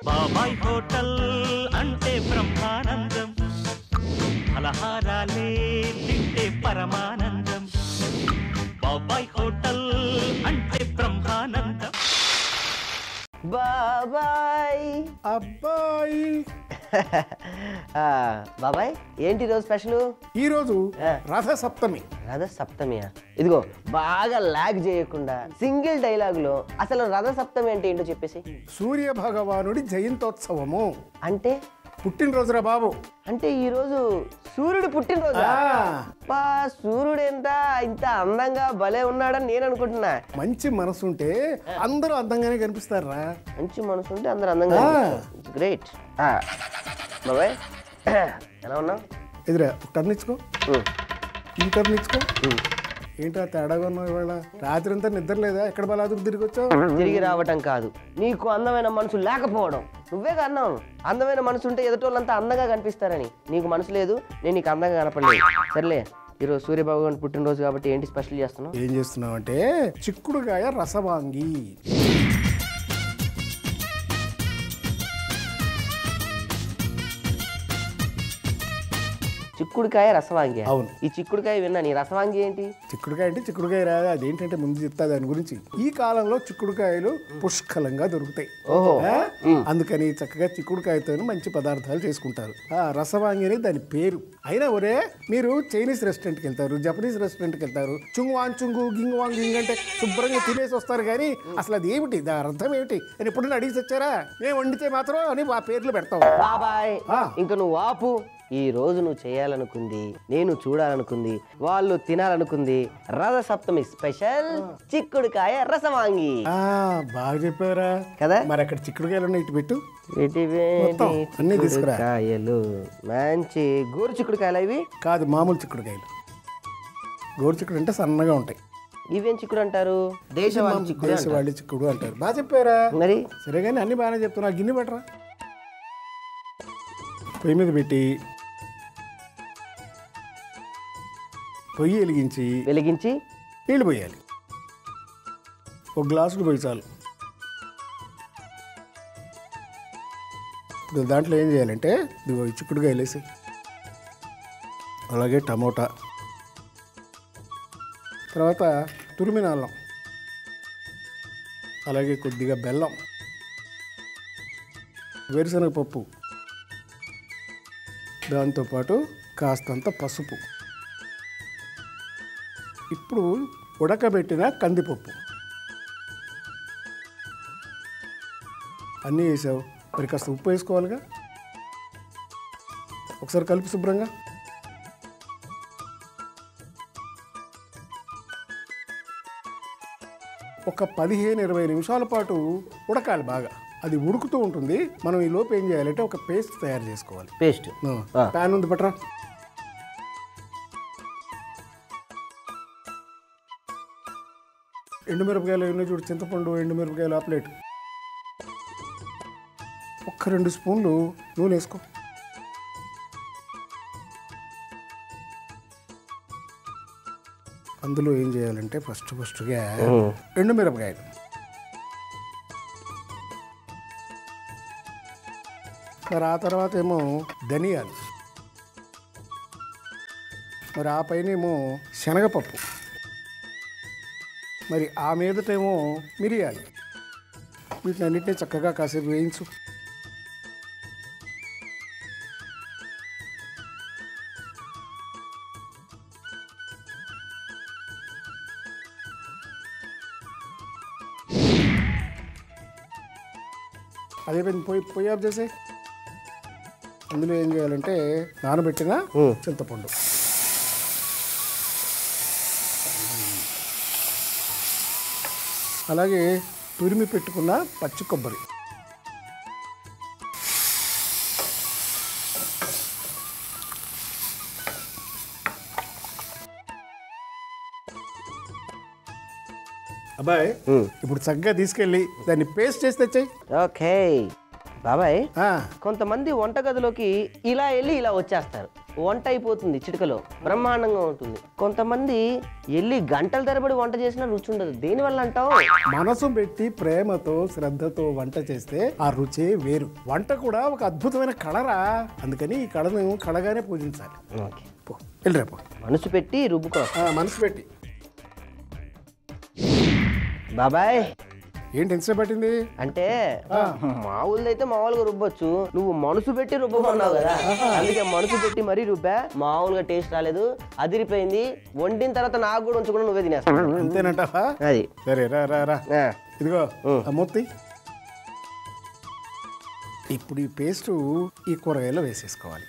బాబాయ్ హోటల్ అంటే బ్రహ్మానందం ఫలహారాలే తింటే పరమానందం బాబాయ్ హోటల్ అంటే బ్రహ్మానందం బాబాయ్ అబ్బాయి ఆ, బాబాయ్ ఏంటి ఈరోజు స్పెషల్ ఈరోజు ఆ. రథ సప్తమి రథ సప్తమియా ఇదిగో బాగా లాగ్ చేయకుండా సింగిల్ డైలాగులో అసలు రథ సప్తమి అంటే ఏంటో చెప్పేసి సూర్య భగవానుడి జయంతోత్సవము అంటే పుట్టినరోజురా బాబు అంటే ఈరోజు సూర్యుడు పుట్టినరోజు ఆ, సూర్యుడు ఎంత ఇంత అందంగా భలే ఉన్నాడని నేను అనుకుంటున్నా మంచి మనసు ఉంటే అందరూ అందంగానే కనిపిస్తారా మంచి మనసు ఉంటే అందరు అందంగా ఆ. గ్రేట్ బాబాయ్ ఎలా ఉన్నావు ఎదురా ఒక టర్న్ ఇచ్చుకో ఉమ్, ఈ టర్న్ ఇచ్చుకో ఉమ్. ఏంటా తేడాగా ఉన్నావు ఇవాళ రాత్రి అంతా నిద్ర లేదా ఎక్కడ బలాదురు తిరిగి వచ్చావు తిరిగి రావటం కాదు నీకు అందమైన మనసు లేకపోవడం నువ్వే అన్నావు అందమైన మనసు ఉంటే ఎదుటోళ్ళంతా అందంగా కనిపిస్తారని నీకు మనసు లేదు నేను నీకు అందంగా కనపడలేదు సర్లే ఈరోజు సూర్యబాబు పుట్టినరోజు కాబట్టి ఏంటి స్పెషల్ చేస్తున్నావు ఏం చేస్తున్నావు అంటే చిక్కుడుగాయ రసవాంగి చిక్కుడుకాయ రసవాంగి అవును. ఈ చిక్కుడుకాయ విన్నా నీ రసవాంగి ఏంటి చిక్కుడుకాయ అంటే చిక్కుడుకాయ రాదు అదేంటంటే ముందు చెప్తా దాని గురించి ఈ కాలంలో చిక్కుడుకాయలు పుష్కలంగా దొరుకుతాయి ఓహో. ఆ? అందుకని చక్కగా చిక్కుడుకాయతో మంచి పదార్థాలు చేసుకుంటారు ఆ రసవాంగి అనేది దాని పేరు అయినా ఒరే మీరు చైనీస్ రెస్టారెంట్కి వెళ్తారు జపనీస్ రెస్టారెంట్కి వెళ్తారు చుంగ్ వాంగ్ చుంగు గింగ్ వాంగ్ గింగ్ అంటే శుభ్రంగా తినేసి వస్తారు కానీ అసలు అది ఏమిటి దాని అర్థం ఏమిటి అని ఎప్పుడైనా అడిగి వచ్చారా మేము వండితే మాత్రం అని ఆ పేర్లు పెడతాం బాబాయ్ ఆ. ఇంక నువ్వు ఆపు ఈ రోజు నువ్వు చేయాలనుకుంది నేను చూడాలనుకుంది వాళ్ళు తినాలనుకుంది రథ సప్తమి స్పెషల్ చిక్కుడుకాయ రసవాంగి ఆ, బాగా చెప్పారా కదా మరి అక్కడ చిక్కుడుకాయలు ఉన్నాయి ఇటు పెట్టు వేటివేటి మొత్తం అన్నీ తీసుకురా. చిక్కుడుకాయలు మంచి గోరు చిక్కుడుకాయలు ఇవి కాదు మామూలు చిక్కుడుకాయలు గోరు చిక్కుడు అంటే సన్నగా ఉంటాయి ఇవేం చిక్కుడు అంటారు దేశవాళి చిక్కుడు అంటారు. దేశవాళి చిక్కుడు అంటారు బాగా చెప్పారా మరి సరే కానీ అన్ని బాగానే చెప్తున్నా గిన్నె పెట్టరా పొయ్యి మీద పెట్టి పొయ్యి వెలిగించి వెలిగించి నీళ్ళు పోయాలి ఒక గ్లాసుడు పోయి చాలు ఇప్పుడు దాంట్లో ఏం చేయాలంటే ఇదిగో ఈ చిక్కుడుగా వేసి అలాగే టమోటా తర్వాత తురిమిన అల్లం అలాగే కొద్దిగా బెల్లం వేరుశనగ పప్పు దాంతోపాటు కాస్తంత పసుపు ఇప్పుడు ఉడకబెట్టిన కందిపప్పు అన్నీ వేసావు మరి కాస్త ఉప్పు వేసుకోవాలిగా ఒకసారి కలిపి శుభ్రంగా ఒక పదిహేను ఇరవై నిమిషాల పాటు ఉడకాలి బాగా అది ఉడుకుతూ ఉంటుంది మనం ఈ లోపు ఏం చేయాలంటే ఒక పేస్ట్ తయారు చేసుకోవాలి పేస్ట్ ఆ. ప్యాన్ ఉంది పట్రా ఎండుమిరపకాయలు ఎన్నో చూడు చింతపండు ఎండుమిరపకాయలు ఆ ప్లేట్ ఒక్క రెండు స్పూన్లు నూనె వేసుకో అందులో ఏం చేయాలంటే ఫస్ట్ ఫస్ట్గా ఎండుమిరపకాయలు మరి ఆ తర్వాత ఏమో ధనియాలు మరి ఆ పైన ఏమో శనగపప్పు మరి ఆ మీదటేమో మిరియాలు వీటిని అన్నింటినీ చక్కగా కాసేపు వేయించు అదే పని పోయి పొయ్యి ఆఫ్ చేసే అందులో ఏం చేయాలంటే నానబెట్టిన చింతపండు అలాగే తురిమి పెట్టుకున్న పచ్చి కొబ్బరి అబ్బాయి ఇప్పుడు చక్కగా తీసుకెళ్ళి దాన్ని పేస్ట్ చేసి తెచ్చాయి ఓకే బాబాయ్ కొంతమంది వంటగదిలోకి ఇలా వెళ్ళి ఇలా వచ్చేస్తారు వంట అయిపోతుంది చిటికలో బ్రహ్మాండంగా ఉంటుంది కొంతమంది వెళ్ళి గంటల తరబడి వంట చేసినా రుచి ఉండదు దేనివల్ల అంటావు మనసు పెట్టి ప్రేమతో శ్రద్ధతో వంట చేస్తే ఆ రుచే వేరు వంట కూడా ఒక అద్భుతమైన కళరా అందుకని ఈ కళను కళగానే పూజించాలి ఓకే పో వెళ్ళిరా పో మనసు పెట్టి రుబ్బుకో ఆ, మనసు పెట్టి బాబాయ్ ఏంటి ఎంతసేపు పట్టింది అంటే మామూలుది అయితే మామూలుగా రుబ్బొచ్చు నువ్వు మనసు పెట్టి రుబ్బమన్నావు కదా అందుకే మనసు పెట్టి మరీ రుబ్బా మామూలుగా టేస్ట్ రాలేదు అదిరిపోయింది వండిన తర్వాత నాకు కూడా ఉంచకుండా నువ్వే తినేస్తావు అంతేనంటావా అది సరే రా రా రా ఆ, ఇదిగో ఉం. ఆ మూర్తి ఇప్పుడు ఈ పేస్ట్ ఈ కూరగాయలో వేసేసుకోవాలి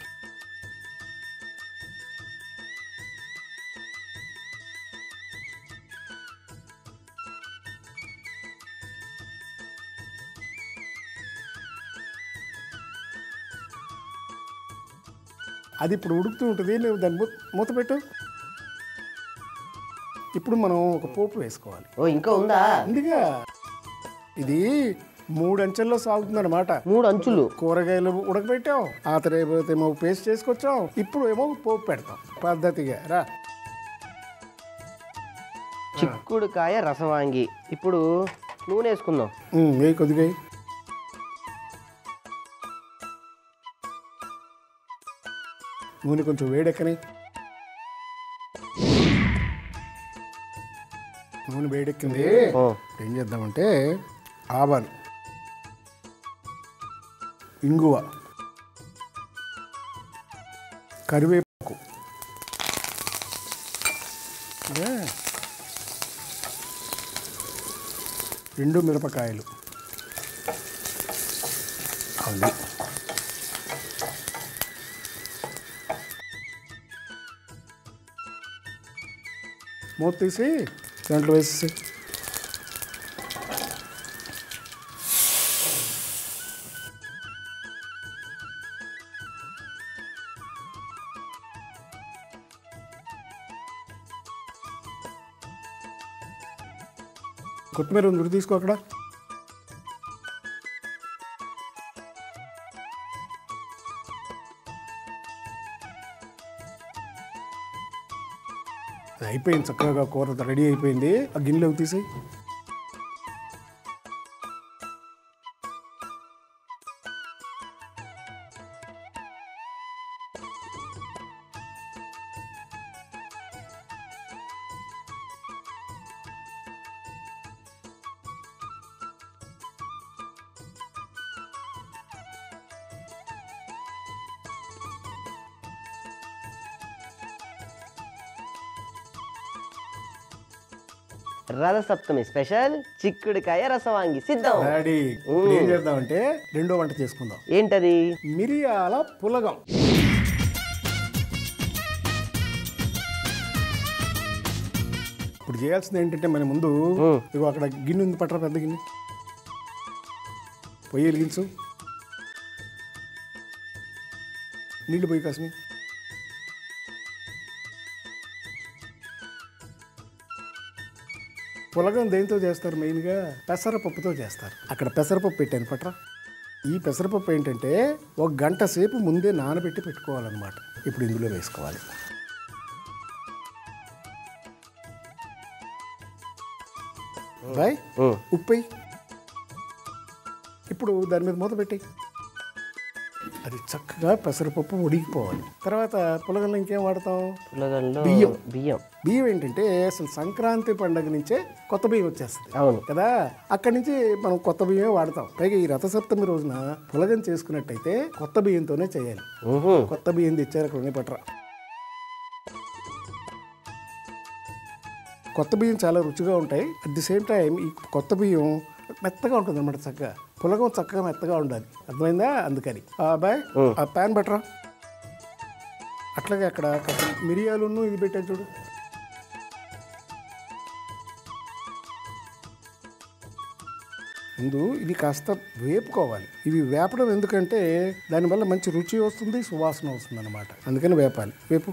అది ఇప్పుడు ఉడుకుతూ ఉంటుంది నువ్వు దాన్ని మూత- మూత పెట్టు ఇప్పుడు మనం ఒక పోపు వేసుకోవాలి ఓ ఇంకా ఉందా అందుగా ఇది మూడు అంచెల్లో సాగుతుంది అనమాట మూడు అంచులు కూరగాయలు ఉడకబెట్టాం ఆ తర్వాత ఏమో పేస్ట్ చేసుకొచ్చాం ఇప్పుడు ఏమో పోపు పెడతాం పద్ధతిగా రా చిక్కుడుకాయ రసవాంగి ఇప్పుడు నూనె వేసుకుందాం ఉమ్, వేయి కొద్దిగా వేయి. నూనె కొంచెం వేడెక్కని నూనె వేడెక్కింది ఓ, ఏం చేద్దామంటే ఆవాలు ఇంగువ కరివేపాకు ఇదే. రెండు మిరపకాయలు అది మూత తీసి దాంట్లో వేసేసి కొత్తిమీర ఉంది తీసుకో అక్కడ అది అయిపోయింది చక్కగా కూర రెడీ అయిపోయింది ఆ గిన్నెలోకి తీసి రథసప్తమి స్పెషల్ చిక్కుడుకాయ రసవాంగి సిద్ధం డాడీ ఇప్పుడు ఏం చేద్దామంటే రెండో వంట చేసుకుందాం ఏంటది మిరియాల పులగం ఇప్పుడు చేయాల్సింది ఏంటంటే మన ముందు ఇగో అక్కడ గిన్నె ఉంది పట్టరా పెద్ద గిన్నె పొయ్యి వెలిగించు నీళ్ళు పోయి కాసిన పులగం దేంతో చేస్తారు మెయిన్గా పెసరపప్పుతో చేస్తారు అక్కడ పెసరపప్పు పెట్టాను పట్రా ఈ పెసరపప్పు ఏంటంటే ఒక గంట సేపు ముందే నానబెట్టి పెట్టుకోవాలన్నమాట ఇప్పుడు ఇందులో వేసుకోవాలి బాయ్ ఉమ్. ఉప్పు వేయ్. ఇప్పుడు దాని మీద మూత పెట్టి అది చక్కగా పెసరపప్పు ఉడికిపోవాలి తర్వాత పులగంలో ఇంకేం వాడతాం పులగంలో బియ్యం. బియ్యం బియ్యం ఏంటంటే అసలు సంక్రాంతి పండగ నుంచే కొత్త బియ్యం వచ్చేస్తుంది అవును కదా అక్కడి నుంచి మనం కొత్త బియ్యం వాడతాం పైగా ఈ రథసప్తమి రోజున పులగం చేసుకున్నట్టయితే కొత్త బియ్యంతోనే చేయాలి ఉహు. కొత్త బియ్యం తెచ్చారు అక్కడ ఉన్నాయి పట్రా కొత్త బియ్యం చాలా రుచిగా ఉంటాయి అట్ ది సేమ్ టైం ఈ కొత్త బియ్యం మెత్తగా ఉంటుంది అనమాట చక్కగా పులగం చక్కగా మెత్తగా ఉండాలి అర్థమైందా అందుకని ఆ బాయ్ ఆ ప్యాన్ బట్టరా అట్లాగే అక్కడ కాస్త మిరియాలును ఇది పెట్టాను చూడు ముందు ఇది కాస్త వేపుకోవాలి ఇవి వేపడం ఎందుకంటే దానివల్ల మంచి రుచి వస్తుంది సువాసన వస్తుంది అనమాట అందుకని వేపాలి వేపు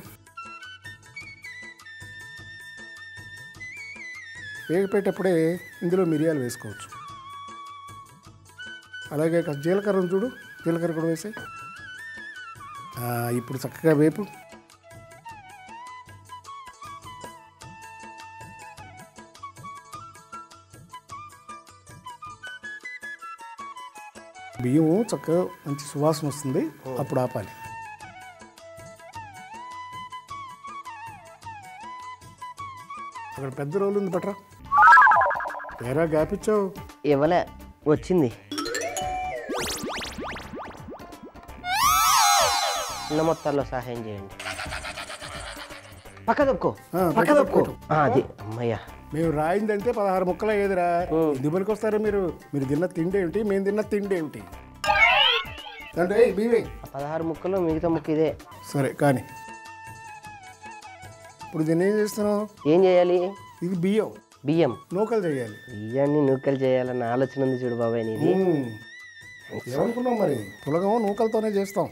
వేగిపోయేటప్పుడే ఇందులో మిరియాలు వేసుకోవచ్చు అలాగే కాస్త జీలకర్ర ఉంది చూడు జీలకర్ర కూడా వేసాయి ఇప్పుడు చక్కగా వేపు బియ్యం చక్కగా మంచి సువాసన వస్తుంది అప్పుడు ఆపాలి అక్కడ పెద్ద రోలు ఉంది పట్రా వేరే గ్యాప్ ఇచ్చావు ఇవ్వలే వచ్చింది చిన్న మొత్తాల్లో సహాయం చేయండి పక్క తప్పుకో ఆ, పక్క పక్క తప్పుకో తప్పుకో. ఆ, అది అమ్మయ్యా మేము రాయిందంటే పదహారు ముక్కలు అయ్యేదిరా ఎందుకు పనికి వస్తారా మీరు మీరు తిన్న తిండి ఏమిటి మేము తిన్న తిండి ఏమిటి అంటే బీవే ఆ పదహారు ముక్కలు మిగతా ముక్క ఇదే సరే కానీ ఇప్పుడు దీన్ని ఏం చేస్తున్నావు ఏం చేయాలి ఇది బియ్యం బియ్యం నూకలు చేయాలి బియ్యాన్ని నూకలు చేయాలన్న ఆలోచన ఉంది చూడు బాబాయ్ నీది మ్మ్. ఏమనుకున్నావు మరి పులగం నూకలతోనే చేస్తాం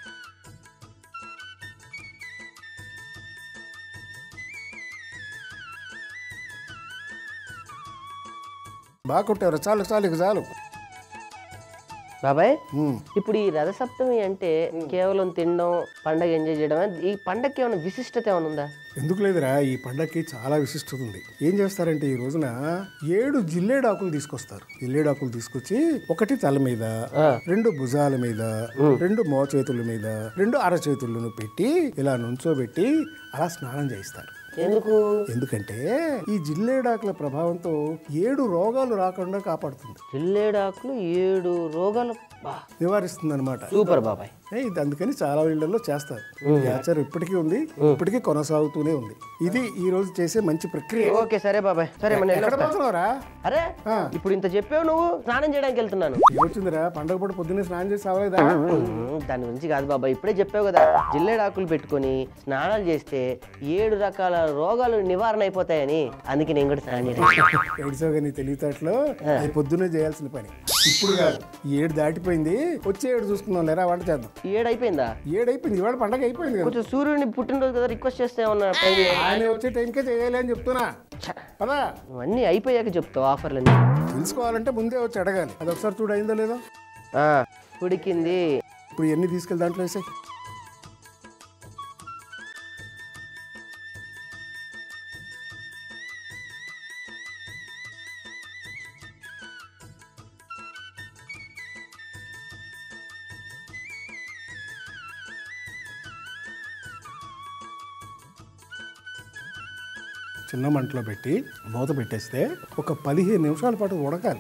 బాగా కొట్టారు చాలు చాలు ఇక చాలు బాబాయ్ మ్మ్. ఇప్పుడు ఈ రథసప్తమి అంటే కేవలం తినడం పండగ ఎంజాయ్ చేయడం ఈ పండగకి ఏమైనా విశిష్టత ఏమైనా ఉందా ఎందుకు లేదురా ఈ పండగకి చాలా విశిష్టత ఉంది ఏం చేస్తారంటే ఈ రోజున ఏడు జిల్లేడాకులు తీసుకొస్తారు జిల్లేడాకులు తీసుకొచ్చి ఒకటి తల మీద రెండు భుజాల మీద రెండు మోచేతుల మీద రెండు అరచేతులను పెట్టి ఇలా నుంచోబెట్టి అలా స్నానం చేయిస్తారు ఎందుకు ఎందుకంటే ఈ జిల్లేడాకుల ప్రభావంతో ఏడు రోగాలు రాకుండా కాపాడుతుంది జిల్లేడాకులు ఏడు రోగాలు బా నివారిస్తుంది అనమాట సూపర్ బాబాయ్ ఇది అందుకని చాలా ఇళ్లలో చేస్తారు ఈ ఆచారం ఇప్పటికీ ఉంది ఇప్పటికీ కొనసాగుతూనే ఉంది ఇది ఈ రోజు చేసే మంచి ప్రక్రియ ఓకే సరే బాబాయ్ సరే మన ఎక్కడ పోతున్నావురా అరే ఆ. ఇప్పుడు ఇంత చెప్పావు నువ్వు స్నానం చేయడానికి వెళ్తున్నాను ఏమొచ్చిందిరా పండగ పూట పొద్దున్నే స్నానం చేసి అవ్వలేదా ఉమ్, దాని గురించి కాదు బాబాయ్ ఇప్పుడే చెప్పావు కదా జిల్లేడాకులు పెట్టుకొని స్నానాలు చేస్తే ఏడు రకాల రోగాలు నివారణ అయిపోతాయని అందుకే నేను కూడా స్నానం చేయడానికి ఏడిసావు కానీ తెలివితేటలో అది పొద్దున్నే చేయాల్సిన పని ఇప్పుడు కాదు ఈ ఏడు దాటిపోయింది వచ్చే ఏడు చూసుకుందాం లేరా వంట చేద్దాం ఈ ఏడు అయిపోయిందా ఏడు అయిపోయింది ఇవాళ పండగ అయిపోయింది కదా కొంచెం సూర్యుడిని పుట్టినరోజు కదా రిక్వెస్ట్ చేస్తే ఏమన్నా ట్రై చేయాలి ఆయన వచ్చే టైంకే చేయాలి అని చెప్తున్నా పదా అన్నీ అయిపోయాక చెప్తావు ఆఫర్లన్నీ తెలుసుకోవాలంటే ముందే వచ్చి అడగాలి అది ఒకసారి చూడు అయిందో లేదో ఆ, ఉడికింది ఇప్పుడు ఎన్ని తీసుకెళ్ళి దాంట్లో వేసాయి చిన్న మంటలో పెట్టి మూత పెట్టేస్తే ఒక పదిహేను నిమిషాల పాటు ఉడకాలి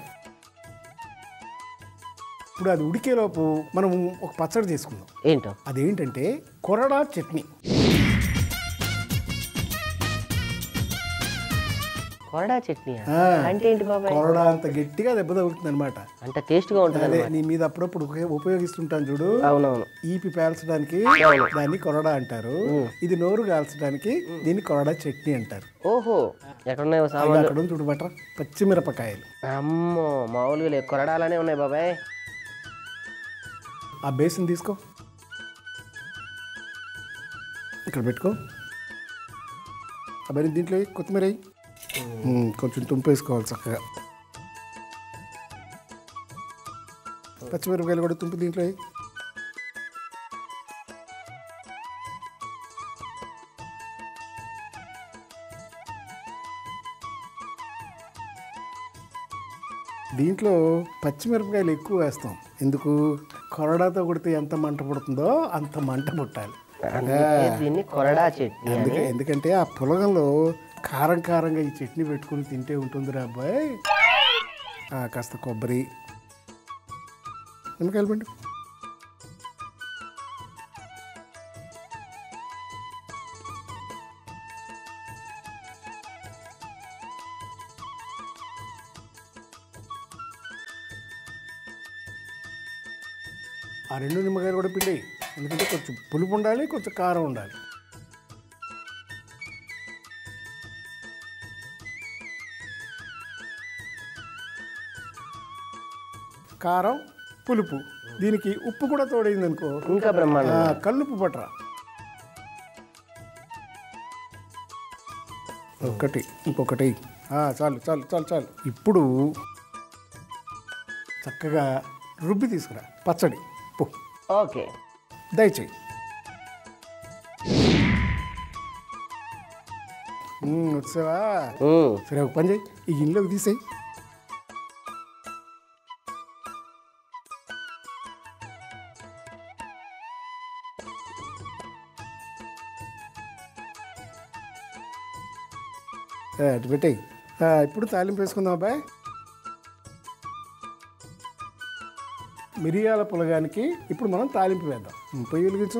ఇప్పుడు అది ఉడికేలోపు మనం ఒక పచ్చడి చేసుకుందాం ఏంటో అదేంటంటే కొరడా చట్నీ కొరడా చట్నీ ఆ. అంటే ఏంటి బాబాయ్ కొరడా అంత గట్టిగా దెబ్బ తగులుతుంది అనమాట అంత టేస్ట్గా ఉంటుంది అదే నీ మీద అప్పుడప్పుడు ఉపయోగ- ఉపయోగిస్తుంటాను చూడు అవునవును ఈపి పేల్చడానికి దాన్ని కొరడా అంటారు ఇది నోరు కాల్చడానికి దీన్ని కొరడా చట్నీ అంటారు ఓహో ఎక్కడున్నాయో అది సామాన్లు అక్కడ ఉంది చూడు బట్ర పచ్చిమిరపకాయలు అమ్మో మామూలుగా లేవు కొరడాలనే ఉన్నాయి బాబాయ్ ఆ బేసిన్ తీసుకో ఇక్కడ పెట్టుకో అవన్నీ దీంట్లో వేయి, కొత్తిమీర వేయి. ఉమ్, కొంచెం తుంపు వేసుకోవాలి చక్కగా పచ్చిమిరపకాయలు కూడా తుంపు దీంట్లో వేయి. దీంట్లో పచ్చిమిరపకాయలు ఎక్కువ వేస్తాం ఎందుకు కొరడాతో కొడితే ఎంత మంట పుడుతుందో అంత మంట పుట్టాలి అందుకే దీన్ని కొరడా చట్నీ అని అందుకే ఎందుకంటే ఆ పులగంలో కారం కారంగా ఈ చట్నీ పెట్టుకుని తింటే ఉంటుందిరా అబ్బాయి ఆ, కాస్త కొబ్బరి నిమ్మకాయలు పండు ఆ రెండు నిమ్మకాయలు కూడా పిండి ఎందుకంటే కొంచెం పులుపు ఉండాలి కొంచెం కారం ఉండాలి కారం పులుపు దీనికి ఉప్పు కూడా తోడైంది అనుకో ఇంకా బ్రహ్మాండం కల్లుపు పట్రా ఒకటి ఇంకొకటి ఆ, చాలు చాలు చాలు చాలు ఇప్పుడు చక్కగా రుబ్బి తీసుకురా పచ్చడి పో ఓకే దయచేయి మ్మ్, వచ్చావా ఉమ్, సరే ఒక పని చేయి ఈ గిన్నెలోకి తీసేయి ఆ, అటు పెట్టేయి ఆ, ఇప్పుడు తాలింపు వేసుకుందాం అబ్బాయి మిరియాల పులగానికి ఇప్పుడు మనం తాలింపు వేద్దాం ఉమ్, పొయ్యి వెలిగించు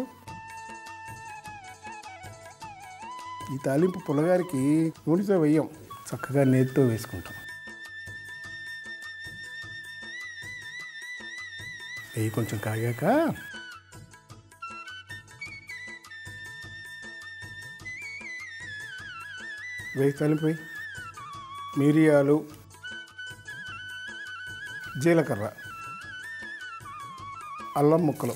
ఈ తాలింపు పులగారికి నూనెతో వేయం చక్కగా నేతితో వేసుకుంటాం నెయ్యి కొంచెం కాగాక వేయి తాలింపు వేయి మిరియాలు జీలకర్ర అల్లం ముక్కలు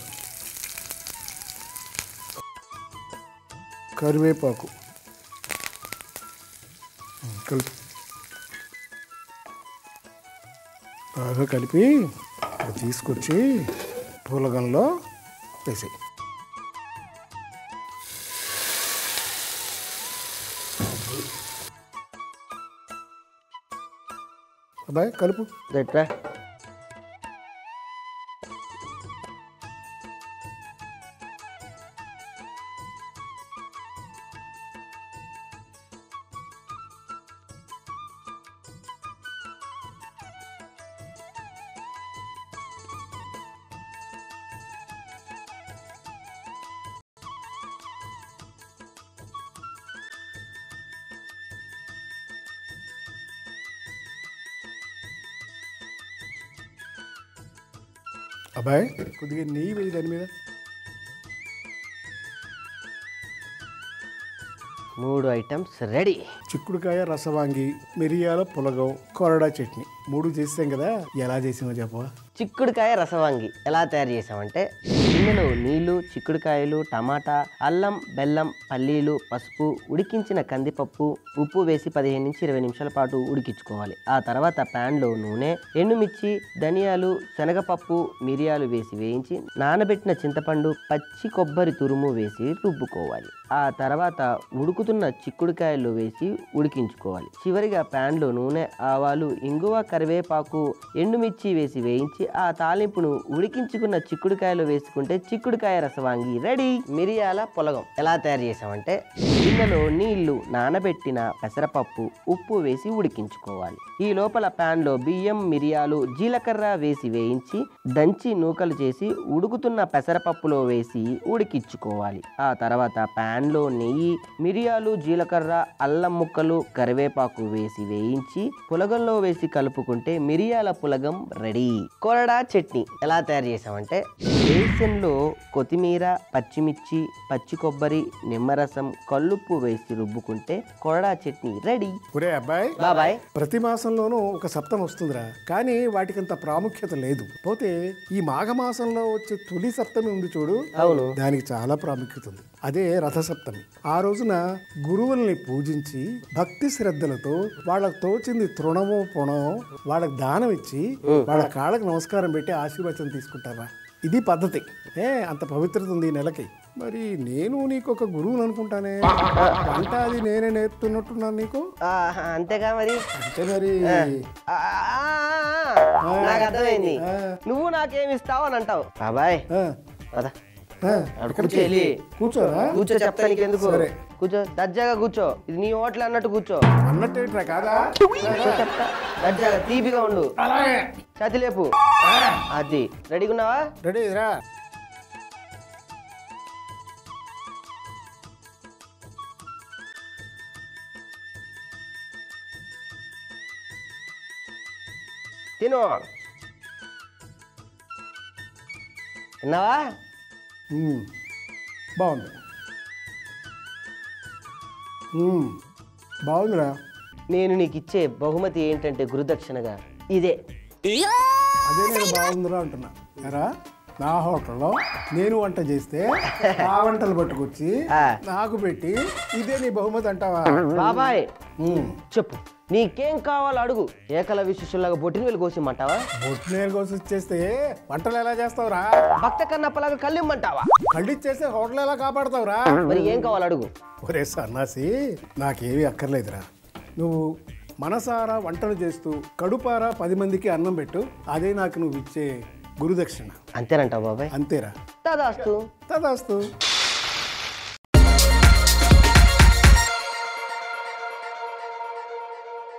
కరివేపాకు ఉమ్, కలుపు బాగా కలిపి అది తీసుకొచ్చి పూలగంలో వేసేయి అబ్బాయి కలుపు ఎట్లా అబ్బాయి కొద్దిగా నెయ్యి వేయి దాని మీద మూడు ఐటమ్స్ రెడీ చిక్కుడుకాయ రసవాంగి మిరియాల పులగం కొరడా చట్నీ మూడు చేసాం కదా ఎలా చేసామో చెప్పవా చిక్కుడుకాయ రసవాంగి ఎలా తయారు చేసామంటే గిన్నెలో నీళ్లు చిక్కుడుకాయలు టమాటా అల్లం బెల్లం పల్లీలు పసుపు ఉడికించిన కందిపప్పు ఉప్పు వేసి పదిహేను నుంచి ఇరవై నిమిషాల పాటు ఉడికించుకోవాలి ఆ తర్వాత ప్యాన్లో నూనె ఎండుమిర్చి ధనియాలు శనగపప్పు మిరియాలు వేసి వేయించి నానబెట్టిన చింతపండు పచ్చి కొబ్బరి తురుము వేసి రుబ్బుకోవాలి ఆ తర్వాత ఉడుకుతున్న చిక్కుడుకాయలు వేసి ఉడికించుకోవాలి చివరిగా ప్యాన్లో నూనె ఆవాలు ఇంగువ కరివేపాకు ఎండుమిర్చి వేసి వేయించి ఆ తాలింపును ఉడికించుకున్న చిక్కుడుకాయలు వేసుకుంటే చిక్కుడుకాయ రసవాంగి రెడీ మిరియాల పొలగం ఎలా తయారు చేసామంటే గిన్నెలో నీళ్లు నానబెట్టిన పెసరపప్పు ఉప్పు వేసి ఉడికించుకోవాలి ఈ లోపల ప్యాన్లో బియ్యం మిరియాలు జీలకర్ర వేసి వేయించి దంచి నూకలు చేసి ఉడుకుతున్న పెసరపప్పులో వేసి ఉడికించుకోవాలి ఆ తర్వాత ప్యాన్లో నెయ్యి మిరియాలు జీలకర్ర అల్లం ముక్కలు కరివేపాకు వేసి వేయించి పులగంలో వేసి కలుపుకుంటే మిరియాల పులగం రెడీ కొరడా చట్నీ ఎలా తయారు చేసామంటే బేసన్లో కొత్తిమీర పచ్చిమిర్చి పచ్చి కొబ్బరి నిమ్మరసం కల్లుప్పు వేసి రుబ్బుకుంటే కొరడా చట్నీ రెడీ ఒరే అబ్బాయి బాబాయ్ ప్రతి మాసంలోనూ ఒక సప్తం వస్తుందిరా కానీ వాటికంత ప్రాముఖ్యత లేదు పోతే ఈ మాఘమాసంలో వచ్చే తొలి సప్తమి ఉంది చూడు అవును దానికి చాలా ప్రాముఖ్యత ఉంది అదే రథసప్తమి ఆ రోజున గురువుల్ని పూజించి భక్తి శ్రద్ధలతో వాళ్ళకు తోచింది తృణమో పుణమో వాళ్ళకి దానం ఇచ్చి వాళ్ళ కాళ్ళకి నమస్కారం పెట్టి ఆశీర్వచనం తీసుకుంటారా ఇది పద్ధతి ఏ అంత పవిత్రత ఉంది ఈ నెలకి మరి నేను నీకు ఒక గురువుని అనుకుంటానే వంట అది నేనే నేర్పుతున్నట్టున్నాను నీకు ఆ, అంతేగా మరి అంటే మరి ఆ, ఆ, ఆ, నాకు అర్థమైంది నువ్వు నాకేమి ఇస్తావు అని అంటావు బాబాయ్ ఆ, పద ఆ, అక్కడ కూర్చోలి కూర్చోరా కూర్చో చెప్తా నీకెందుకు సరే. కూర్చో దర్జాగా కూర్చో ఇది నీ హోటల్ అన్నట్టు కూర్చో అన్నట్టేట్రా కాదా కూర్చో చెప్తా దర్జాగా తీపిగా ఉండు అలాగే ఛాతి లేపు అది రెడీగా ఉన్నావా రెడీ రా తిను తిన్నావా ఉమ్, బాగుంది ఉమ్, బాగుందిరా నేను నీకు ఇచ్చే బహుమతి ఏంటంటే గురుదక్షిణగా ఇదే అదే నేను బాగుందిరా అంటున్నా ఎరా నా హోటల్లో నేను వంట చేస్తే ఆ వంటలు పట్టుకొచ్చి ఆ. నాకు పెట్టి ఇదే నీ బహుమతి అంటావా బాబాయ్ ఉమ్, చెప్పు నీకేం కావాలో అడుగు ఏకలవ్య శిష్యులాగా బొట్టిన వేలు కోసిమ్మంటావా బొట్టినేరు కోసం ఇచ్చేస్తే వంటలు ఎలా చేస్తావురా భక్త కన్నప్పలాగా కళ్ళిమ్మంటావా కళ్ళు ఇచ్చేస్తే హోటల్ ఎలా కాపాడతావురా మరి ఏం కావాలో అడుగు ఒరే సన్నాసి నాకేమీ అక్కర్లేదురా నువ్వు మనసారా వంటలు చేస్తూ కడుపారా పది మందికి అన్నం పెట్టు అదే నాకు నువ్వు ఇచ్చే గురుదక్షిణ అంతేనంటావు బాబాయ్ అంతేరా తదాస్తు తదాస్తు